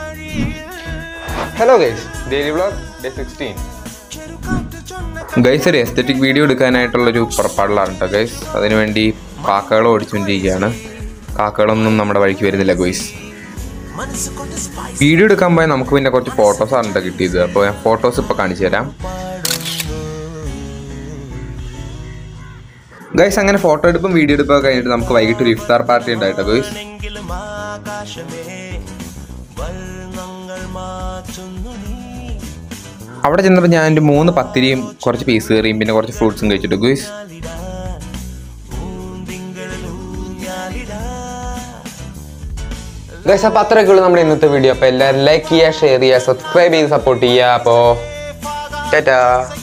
hello guys daily vlog day sixteen guys ഒരു aesthetic video എടുക്കാനായിട്ടുള്ളൊരു പുറപ്പാടിലാണ് കേട്ടോ ഗൈസ് അതിനുവേണ്ടി കാക്കകൾ ഓടിച്ചുകൊണ്ടിരിക്കുകയാണ് കാക്കകളൊന്നും നമ്മുടെ വഴിക്ക് വരുന്നില്ല ഗോയ്സ് വീഡിയോ എടുക്കാൻ പോയാൽ നമുക്ക് പിന്നെ കുറച്ച് ഫോട്ടോസാണ് കേട്ടോ കിട്ടിയത് അപ്പോൾ ഞാൻ ഫോട്ടോസ് ഇപ്പോൾ കാണിച്ചു തരാം ഗൈസ് അങ്ങനെ ഫോട്ടോ എടുപ്പും വീഡിയോ എടുപ്പൊക്കെ കഴിഞ്ഞിട്ട് നമുക്ക് വൈകിട്ട് ഒരു ഇഫ്താർ പാർട്ടി ഉണ്ടായിട്ടോ ഗൈസ് അവിടെ ചെന്നപ്പോൾ ഞാൻ എൻ്റെ മൂന്ന് പത്തിരിയും കുറച്ച് പീസ് കറിയും പിന്നെ കുറച്ച് ഫ്രൂട്ട്സും കഴിച്ചിട്ട് ഗുയ്സ് ഗൈസ് അപ്പോൾ അത്രയൊക്കെ ഉള്ളൂ നമ്മുടെ ഇന്നത്തെ വീഡിയോ അപ്പോൾ എല്ലാവരും ലൈക്ക് ചെയ്യുക ഷെയർ ചെയ്യുക സബ്സ്ക്രൈബ് ചെയ്ത് സപ്പോർട്ട് ചെയ്യുക അപ്പോൾ ടാറ്റാ